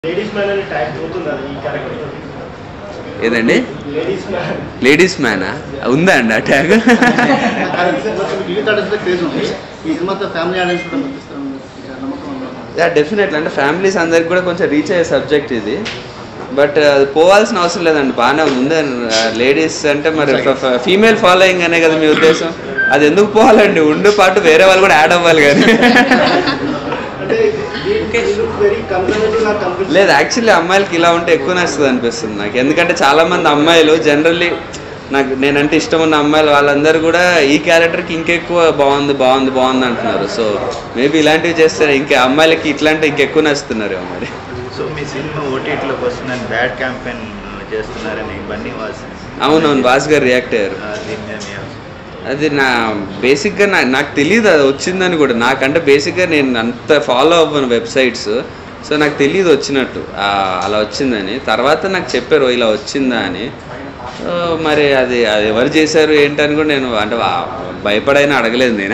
Ladies man అనే tag పోతున్నారు ఈ క్యారెక్టర్ ఏదండి లేడీస్ మ్యాన్ లేడీస్ మ్యానా ఉందా అండి ఆ ట్యాగ్ యూత్ ఆడియన్స్ క్రేజ్ ఉంది ఈ సినిమాతో ఫ్యామిలీ ఆడియన్స్ కూడా పంపిస్తారని నమ్మకం ఉందా? యా డెఫినెట్లీ అంటే ఫ్యామిలీస్ అందరికి కూడా కొంచెం రీచ్ అయ్యే సబ్జెక్ట్ ఇది బట్ అది పోవాల్సిన అవసరం లేదండి బాగానే ఉంది లేడీస్ అంటే మరి ఫీమేల్ ఫాలోయింగ్ అనే కదా మీ ఉద్దేశం అది ఎందుకు పోవాలండి ఉండు పాటు వేరే వాళ్ళు కూడా యాడ్ అవ్వాలి కానీ అంటే వెరీ కన్సర్వేటివ్ నాకు కనిపిస్తుంది లేదు యాక్చువల్లీ అమ్మాయిలకి ఇలా ఉంటే ఎక్కువ నచ్చుతుంది అనిపిస్తుంది నాకు ఎందుకంటే చాలా మంది అమ్మాయిలు జనరల్లీ నాకు నేనంటే ఇష్టం ఉన్న అమ్మాయిలు వాళ్ళందరూ కూడా ఈ క్యారెక్టర్కి ఇంకెక్కువ బాగుంది బాగుంది బాగుంది అంటున్నారు సో మేబీ ఇలాంటివి చేస్తే ఇంకా అమ్మాయిలకి ఇట్లాంటివి ఇంకెక్కువ నచ్చుతున్నారు మరి సో మీ సినిమా ఓటీటీలోకి వస్తుందని బ్యాడ్ క్యాంపెయిన్ చేస్తున్నారని బన్నీ వాస్ అవునవును భాస్ గారు రియాక్ట్ అయ్యారు ఆ, దీని మీద మీ అది నా బేసిక్గా నా నాకు తెలియదు అది వచ్చిందని కూడా నాకంటే బేసిక్గా నేను అంత ఫాలో అవ్వను వెబ్సైట్స్ సో నాకు తెలియదు వచ్చినట్టు ఆ, అలా వచ్చిందని తర్వాత నాకు చెప్పారు ఇలా వచ్చిందా అని సో మరి అది అది ఎవరు చేశారు ఏంటని కూడా నేను అంటే వా- భయపడైనా అడగలేదు నేను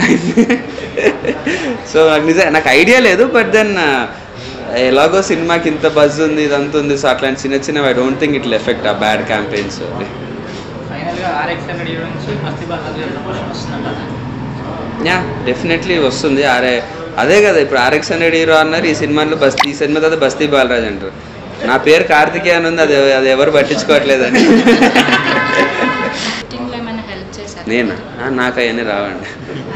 సో నాకు నిజం నాకు ఐడియా లేదు బట్ దెన్ ఎలాగో సినిమాకి ఇంత బజ్ ఉంది ఇదంతా ఉంది సో అట్లాంటి చిన్న చిన్నవి I don't think it effect uh bad campaigns ఫైనల్గా ఆర్ఎక్స్ హండ్రెడ్ హీరో నుంచి మస్తి బాలాజీ గారి ప్రమోషన్ వస్తున్నాం కదా యా డెఫినెట్లీ వస్తుంది ఆరే అదే కదా ఇప్పుడు ఆర్ఎక్స్ హండ్రెడ్ హీరో అన్నారు ఈ సినిమాలో బస్తీ ఈ సినిమా తర్వాత బస్తీ బాలరాజ్ అంటారు నా పేరు కార్తికేయ అని ఉంది అది అది ఎవరు పట్టించుకోవట్లేదని టీంలో ఏమైనా హెల్ప్ చేశారు నేను నాకు అవన్నీ రావండి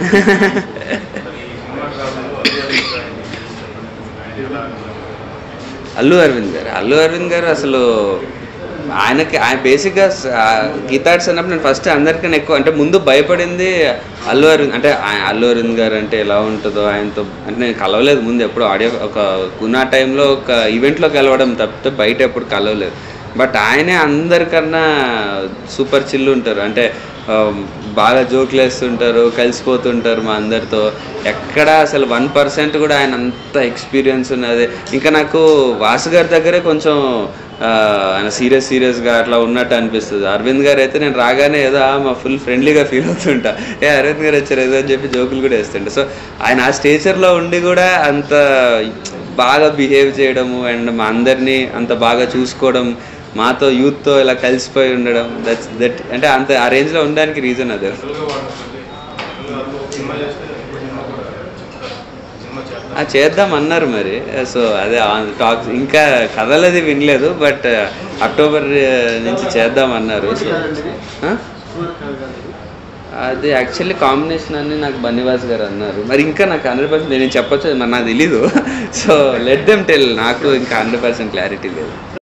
అల్లు అరవింద్ గారు అల్లు అరవింద్ గారు అసలు ఆయనకి ఆయన బేసిక్గా గీతాడ్స్ అన్నప్పుడు నేను ఫస్ట్ అందరికన్నా ఎక్కువ అంటే ముందు భయపడింది అల్లు అరవింద్ అంటే ఆయ- అల్లు అరవింద్ గారు అంటే ఎలా ఉంటుందో ఆయనతో అంటే నేను కలవలేదు ముందు ఎప్పుడు ఆడియో ఒక గునా టైంలో ఒక ఈవెంట్లో కలవడం తప్పితే బయట ఎప్పుడు కలవలేదు బట్ ఆయనే అందరికన్నా సూపర్ చిల్లు ఉంటారు అంటే ఆ, బాగా జోకులు వేస్తుంటారు కలిసిపోతుంటారు మా అందరితో ఎక్కడ అసలు వన్ పర్సెంట్ కూడా ఆయన అంత ఎక్స్పీరియన్స్ ఉన్నది ఇంకా నాకు వాసు గారి దగ్గరే కొంచెం ఆ, ఆయన సీరియస్ సీరియస్గా అట్లా ఉన్నట్టు అనిపిస్తుంది అరవింద్ గారు అయితే నేను రాగానే ఏదో ఆ, మా ఫుల్ ఫ్రెండ్లీగా ఫీల్ అవుతుంటా ఏ అరవింద్ గారు వచ్చారు ఏదో అని చెప్పి జోకులు కూడా వేస్తుంటా సో ఆయన ఆ స్టేచర్లో ఉండి కూడా అంత బాగా బిహేవ్ చేయడము అండ్ మా అందరినీ అంత బాగా చూసుకోవడం మాతో యూత్తో ఇలా కలిసిపోయి ఉండడం దట్స్ దట్ అంటే అంత ఆ రేంజ్లో ఉండడానికి రీజన్ అదే ఆ, చేద్దాం అన్నారు మరి సో అదే టాక్స్ ఇంకా కథలు అది వినలేదు బట్ అక్టోబర్ నుంచి చేద్దాం అన్నారు సో ఆ? అది యాక్చువల్లీ కాంబినేషన్ అని నాకు బన్నివాస్ గారు అన్నారు మరి ఇంకా నాకు హండ్రెడ్ పర్సెంట్ నేను చెప్పొచ్చు మరి నాకు తెలీదు సో లెట్ దెమ్ టెల్ నాకు ఇంకా హండ్రెడ్ పర్సెంట్ క్లారిటీ లేదు